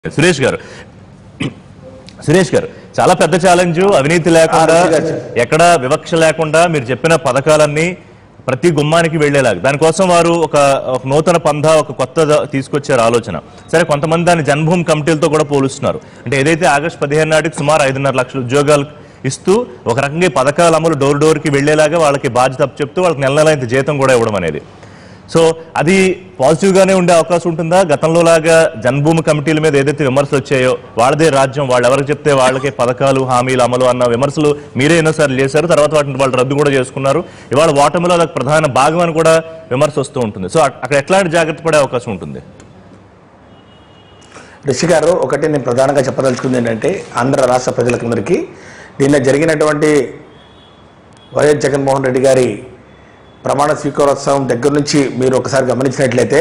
సురేష్ గారు సురేష్ గారు చాలా పెద్ద ఛాలెంజ్ అవినీతి లేకుండా ఆ, రుచి గారు. ఎక్కడ వివక్ష లేకుండా మీరు చెప్పిన పథకాలన్నీ ప్రతి గుమ్మానికి వెళ్లేలాగా దానికోసం వారు ఒక ఒక నూతన పంధ ఒక కొత్త ద- తీసుకొచ్చారు ఆలోచన సరే కొంతమంది దాన్ని జన్మభూమి కమిటీలతో కూడా పోలుస్తున్నారు అంటే ఏదైతే ఆగస్టు పదిహేను నాటికి సుమారు ఐదున్నర లక్షల ఉద్యోగాలు ఇస్తూ ఒక రకంగా ఈ పథకాల అమలు డోర్ డోర్కి వెళ్లేలాగా వాళ్ళకి బాధ్యత చెప్తూ వాళ్ళకి నెల నెల ఇంత జీతం కూడా ఇవ్వడం అనేది సో అది పాజిటివ్ గానే ఉండే అవకాశం ఉంటుందా గతంలో లాగా జన్మభూమి కమిటీల మీద ఏదైతే విమర్శలు వచ్చాయో వాళ్ళదే రాజ్యం వాళ్ళు ఎవరికి చెప్తే వాళ్ళకి పథకాలు హామీలు అమలు అన్న విమర్శలు మీరే ఎన్నోసార్లు చేశారు తర్వాత వాటిని వాళ్ళు రద్దు కూడా చేసుకున్నారు ఇవాళ ఓటమిలో అదొక ప్రధాన భాగం అని కూడా విమర్శ వస్తూ ఉంటుంది సో అక్- అక్కడ ఎట్లాంటి జాగ్రత్త పడే అవకాశం ఉంటుంది రిషి గారు ఒకటి నేను ప్రధానంగా చెప్పదలుచుకుంది ఏంటంటే ఆంధ్ర రాష్ట్ర ప్రజలకందరికీ నిన్న జరిగినటువంటి వైఎస్ జగన్మోహన్ రెడ్డి గారి ప్రమాణ స్వీకారోత్సవం దగ్గర నుంచి మీరు ఒకసారి గమనించినట్లయితే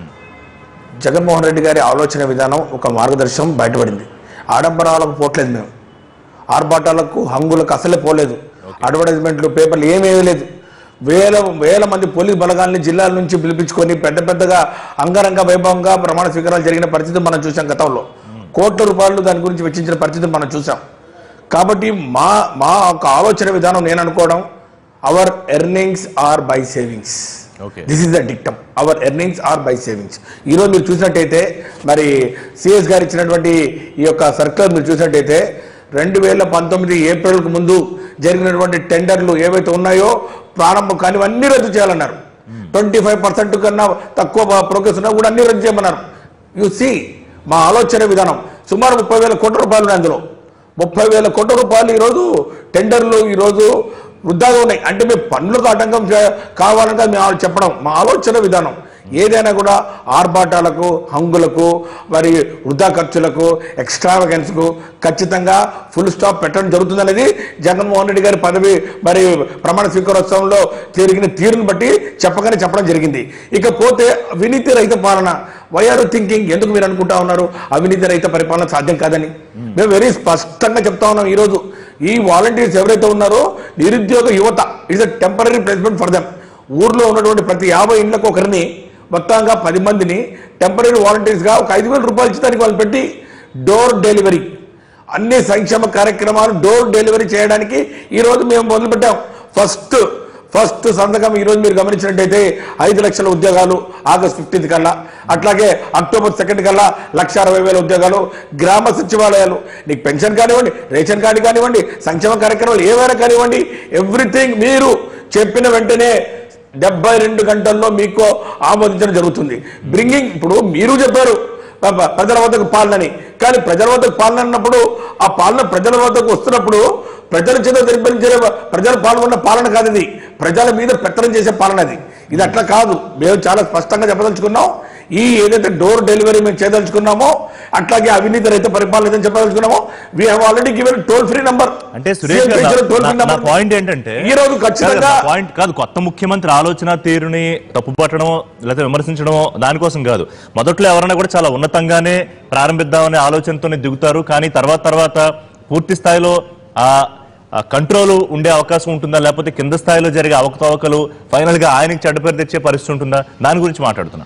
జగన్మోహన్ రెడ్డి గారి ఆలోచన విధానం ఒక మార్గదర్శనం బయటపడింది ఆడంబరాలకు పోట్లేదు మేము ఆర్భాటాలకు హంగులకు అసలే పోలేదు అడ్వర్టైజ్మెంట్లు పేపర్లు ఏమీ లేదు వేల వేల మంది పోలీస్ బలగాల్ని జిల్లాల నుంచి పిలిపించుకొని పెద్ద పెద్దగా అంగరంగ వైభవంగా ప్రమాణ స్వీకారాలు జరిగిన పరిస్థితి మనం చూసాం గతంలో కోట్ల రూపాయలు దాని గురించి వెచ్చించిన పరిస్థితి మనం చూసాం కాబట్టి మా మా ఒక ఆలోచన విధానం నేను అనుకోవడం our earnings are by savings okay this is the dictum our earnings are by savings ఈరోజు మీరు చూసినట్టయితే మరి సిఎస్ గారు ఇచ్చినటువంటి ఈ యొక్క సర్క్యులర్ మీరు చూసినట్టయితే రెండు వేల పంతొమ్మిది ఏప్రిల్కు ముందు జరిగినటువంటి టెండర్లు ఏవైతే ఉన్నాయో ప్రారంభం కానివన్నీ రద్దు చేయాలన్నారు ట్వంటీ ఫైవ్ పర్సెంట్ కన్నా తక్కువ ప్రోగ్రెస్ ఉన్నా కూడా అన్ని రద్దు చేయమన్నారు యు సి మా ఆలోచన విధానం సుమారు ముప్పై వేల కోట్ల రూపాయలు ఉన్నాయి అందులో ముప్పై వేల కోట్ల రూపాయలు ఈరోజు టెండర్లు ఈరోజు వృద్ధాగా ఉన్నాయి అంటే మేము పన్నులకు ఆటంకం చే- కావాలని కాదు మేము చెప్పడం మా ఆలోచన విధానం ఏదైనా కూడా ఆర్భాటాలకు హంగులకు మరి వృధా ఖర్చులకు ఎక్స్ట్రావగెన్స్కు ఖచ్చితంగా ఫుల్ స్టాప్ పెట్టడం జరుగుతుందనేది జగన్మోహన్ రెడ్డి గారి పదవి మరి ప్రమాణ స్వీకారోత్సవంలో జరిగిన తీరుని బట్టి చెప్పగానే చెప్పడం జరిగింది ఇకపోతే అవినీతి రహిత పాలన వైఆర్ థింకింగ్ ఎందుకు మీరు అనుకుంటా ఉన్నారు అవినీతి రహిత పరిపాలన సాధ్యం కాదని మేము వెరీ స్పష్టంగా చెప్తా ఉన్నాం ఈరోజు ఈ వాలంటీర్స్ ఎవరైతే ఉన్నారో నిరుద్యోగ యువత it's a temporary placement for them ఊర్లో ఉన్నటువంటి ప్రతి యాభై ఇండ్లకు ఒకరిని మొత్తంగా పది మందిని టెంపరీ వాలంటీర్స్గా ఒక ఐదు వేల రూపాయలు ఇచ్చడానికి వాళ్ళు పెట్టి డోర్ డెలివరీ అన్ని సంక్షేమ కార్యక్రమాలు డోర్ డెలివరీ చేయడానికి ఈరోజు మేము మొదలుపెట్టాం ఫస్ట్ ఫస్ట్ సంతకం ఈరోజు మీరు గమనించినట్టయితే ఐదు లక్షల ఉద్యోగాలు ఆగస్ట్ ఫిఫ్టీన్త్ కల్లా అట్లాగే అక్టోబర్ సెకండ్ కల్లా లక్ష అరవై వేల ఉద్యోగాలు గ్రామ సచివాలయాలు నీకు పెన్షన్ కానివ్వండి రేషన్ కార్డు కానివ్వండి సంక్షేమ కార్యక్రమాలు ఏవైనా కానివ్వండి ఎవ్రీథింగ్ మీరు చెప్పిన వెంటనే డెబ్బై రెండు గంటల్లో మీకు ఆమోదించడం జరుగుతుంది బ్రింగింగ్ ఇప్పుడు మీరు చెప్పారు ప- ప- ప్రజల వద్దకు పాలనని కానీ ప్రజల వద్దకు పాలన అన్నప్పుడు ఆ పాలన ప్రజల వద్దకు వస్తున్నప్పుడు ప్రజల చేత జరిపించే ప్రజలు పాల్గొన్న పాలన కాదు ఇది ప్రజల మీద పెత్తనం చేసే పాలన అది ఇది అట్లా కాదు మేము చాలా స్పష్టంగా చెప్పదలుచుకున్నాం ఈ ఏదైతే డోర్ డెలివరీ మేము చేయదలుచుకున్నామో అట్లాగే అవినీతి రహిత పరిపాలన ఏదైతే చెప్పదలుచుకున్నామో we have already given toll free number అంటే సురేష్ గారు నా- నా- నా పాయింట్ ఏంటంటే ఈ రోజు ఖచ్చితంగా కాదు, పాయింట్ కాదు కొత్త ముఖ్యమంత్రి ఆలోచన తీరుని తప్పుపట్టడం లేదా విమర్శించడమో దానికోసం కాదు మొదట్లో ఎవరైనా కూడా చాలా ఉన్నతంగానే ప్రారంభిద్దామనే ఆలోచనతోనే దిగుతారు కానీ తర్వాత తర్వాత పూర్తి స్థాయిలో ఆ కంట్రోల్ ఉండే అవకాశం ఉంటుందా లేకపోతే కింద స్థాయిలో జరిగే అవకతవకలు ఫైనల్ గా ఆయనకి చెడ్డ పేరు తెచ్చే పరిస్థితి ఉంటుందా దాని గురించి మాట్లాడుతున్నా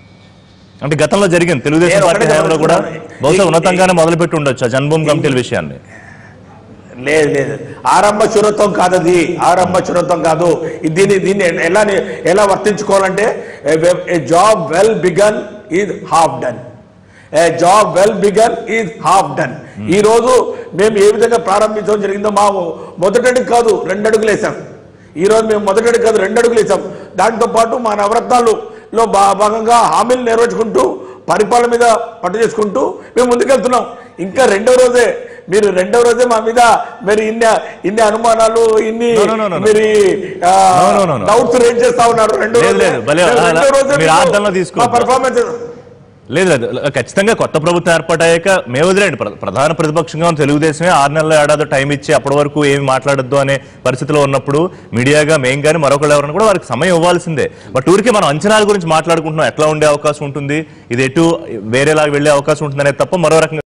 అంటే గతంలో జరిగింది తెలుగుదేశం నేను పార్టీ ఒకటే హయాంలో కూడా గమనిస్తున్నాను. బహుశా ఈ- ఉన్నతంగానే మొదలుపెట్టి ఉండొచ్చు ఆ జన్మభూమి కమిటీల విషయాన్ని లేదు లేదు ఆరంభ శూరత్వం కాదు అది ఆరంభ శూరత్వం కాదు ఇది దీన్ని దీన్ని ఎలా ఎలా వర్తించుకోవాలంటే a job well begun is half done a job well begun is half done ఈ రోజు మేము ఏ విధంగా ప్రారంభించడం జరిగిందో మా మొదటి అడుగు కాదు రెండు అడుగులు వేసాం ఈ రోజు మేము మొదటి అడుగు కాదు రెండు అడుగులు వేసాం దాంతో పాటు మా నవరత్నాలు లో భా- భాగంగా హామీలు నెరవేర్చుకుంటూ పరిపాలన మీద పట్టు చేసుకుంటూ మేము ముందుకెళ్తున్నాం ఇంకా రెండో రోజే మీరు రెండో రోజే మా మీద మరి ఇన్ని ఇన్ని అనుమానాలు ఇన్ని No, no, no, no, no. మీరు No, no, no, no. Doubts raise చేస్తా ఉన్నారు రెండో లేదు, రోజే. లేదు, భలే, మేము అలా- రెండో రోజే మీరు మీకు ఆర్డర్లో తీసుకోవద్దు. మా పర్ఫార్మెన్స్ లేదు లేదు ఖచ్చితంగా కొత్త ప్రభుత్వం ఏర్పాటయ్యాక మేము వదిలేండి ప్ర- ప్రధాన ప్రతిపక్షంగా ఉన్న తెలుగుదేశమే ఆరు నెలల ఏడాది టైం ఇచ్చి అప్పటి వరకు ఏమి మాట్లాడొద్దు అనే పరిస్థితిలో ఉన్నప్పుడు మీడియాగా మేం కానీ మరొకళ్ళు ఎవరైనా కూడా వారికి సమయం ఇవ్వాల్సిందే బట్ ఊరికే మనం అంచనాల గురించి మాట్లాడుకుంటున్నాం ఎట్లా ఉండే అవకాశం ఉంటుంది ఇది ఎటు వేరేలాగా వెళ్ళే అవకాశం ఉంటుంది అనేది తప్ప మరో రకంగా